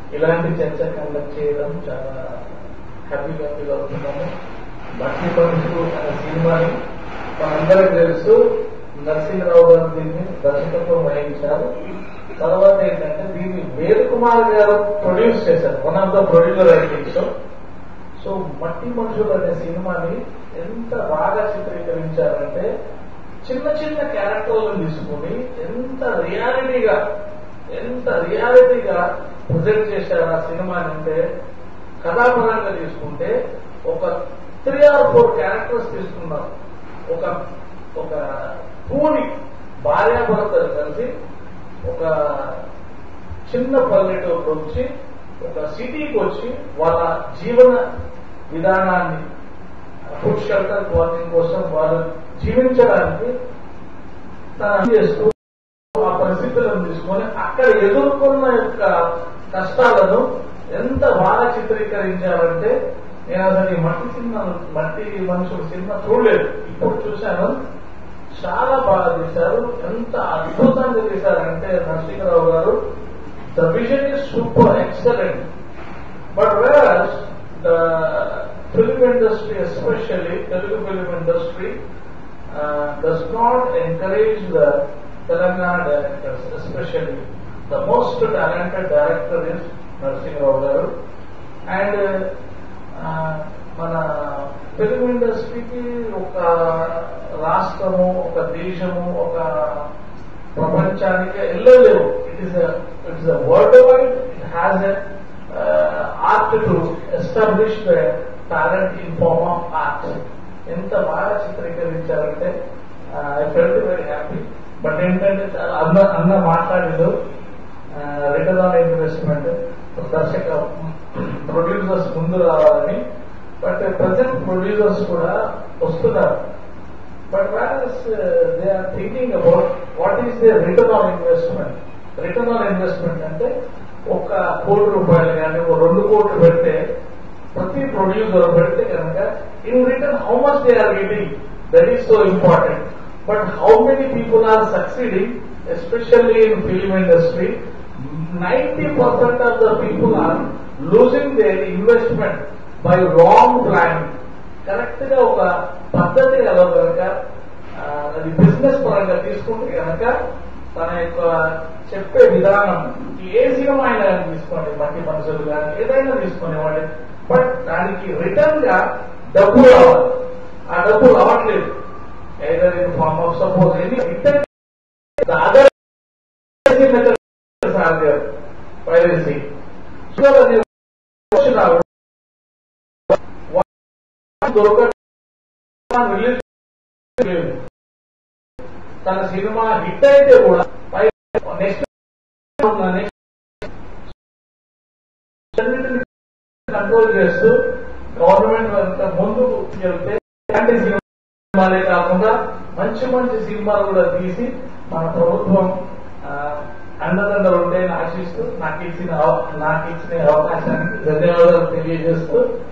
ఇలాంటి చర్చ కండక్ట్ చేయడం చాలా హ్యాపీగా ఫీల్ అవుతున్నాము భక్తి మనుషులు అనే సినిమాని మనందరికీ తెలుసు నరసింహరావు గారు దీన్ని దర్శకత్వం వహించారు తర్వాత ఏంటంటే దీన్ని వేద్ కుమార్ గారు ప్రొడ్యూస్ చేశారు వన్ ఆఫ్ ద ప్రొడ్యూసర్ ఐటింగ్స్ సో మట్టి మనుషులు అనే సినిమాని ఎంత బాగా చిత్రీకరించారంటే చిన్న చిన్న క్యారెక్టర్లను తీసుకుని ఎంత రియాలిటీగా ఎంత రియాలిటీగా ప్రజెంట్ చేశారు ఆ సినిమాని అంటే కథాపరంగా తీసుకుంటే ఒక త్రీ ఆర్ ఫోర్ క్యారెక్టర్స్ తీసుకున్నారు ఒక ఒక పూని భార్యాభర్తలు కలిసి ఒక చిన్న పల్లెటూరు నుంచి ఒక సిటీకి వచ్చి వాళ్ళ జీవన విధానాన్ని ఫుడ్ షెల్టర్ క్లాతింగ్ కోసం వాళ్ళు జీవించడానికి తన చేస్తూ ఆ పరిస్థితులను తీసుకొని అక్కడ ఎదుర్కొన్న యొక్క కష్టాలను ఎంత బాగా చిత్రీకరించారంటే నేను అసలు ఈ మట్టి సినిమా మట్టి మనుషుల సినిమా చూడలేదు ఇప్పుడు చూశాను చాలా బాగా తీశారు ఎంత అద్భుతంగా తీశారంటే Narasimharao garu the vision is super excellent but whereas the film industry especially Telugu film industry does not encourage the Telangana directors especially the most talented director is Narasimharao garu and మన ఫిల్మ్ ఇండస్ట్రీకి ఒక రాష్ట్రము ఒక దేశము ఒక ప్రపంచానికి వెళ్ళలేవు it is it is world wide it has art to establish the talent in form of art ఎంత బాగా చిత్రీకరించారంటే I felt very happy but ఏంటంటే చాలా అన్న అన్న మాట్లాడేది రిటర్న్ ఆన్ ఇన్వెస్ట్మెంట్ దర్శక ప్రొడ్యూసర్స్ ముందు రావాలని బట్ ప్రజెంట్ ప్రొడ్యూసర్స్ కూడా వస్తున్నారు but whereas they are thinking about what is the return on investment return on investment అంటే ఒక కోటి రూపాయలు కానీ ఒక రెండు కోట్లు పెడితే ప్రతి ప్రొడ్యూసర్ పెడితే కనుక in return how much they are getting that is so important but how many people are succeeding especially in film industry ninety percent of the people are losing their investment by wrong planning correct గా ఒక పద్ధతి గల కనుక అది business పరంగా తీసుకుంటే కనుక తన యొక్క చెప్పే విధానం ఏ సినిమా అయినా తీసుకోండి మట్టి మనుషులు కానీ ఏదైనా తీసుకునేవాడి బట్ దానికి రిటర్న్ గా డబ్బు రావాలి ఆ డబ్బు రావట్లేదు ఏదైనా in form of suppose any return other piracy so అది వచ్చినారు రిలీజ్ లేదు తన సినిమా హిట్ అయితే కూడా నెక్స్ట్ కంట్రోల్ చేస్తూ గవర్నమెంట్ అంతా ముందుకు వెళ్తే ఇలాంటి సినిమాలే కాకుండా మంచి మంచి సినిమాలు కూడా తీసి మన ప్రభుత్వం అండదండలు ఉంటాయని ఆశిస్తూ నాకు ఇచ్చిన అవ- నాకు ఇచ్చిన అవకాశానికి ధన్యవాదాలు తెలియజేస్తూ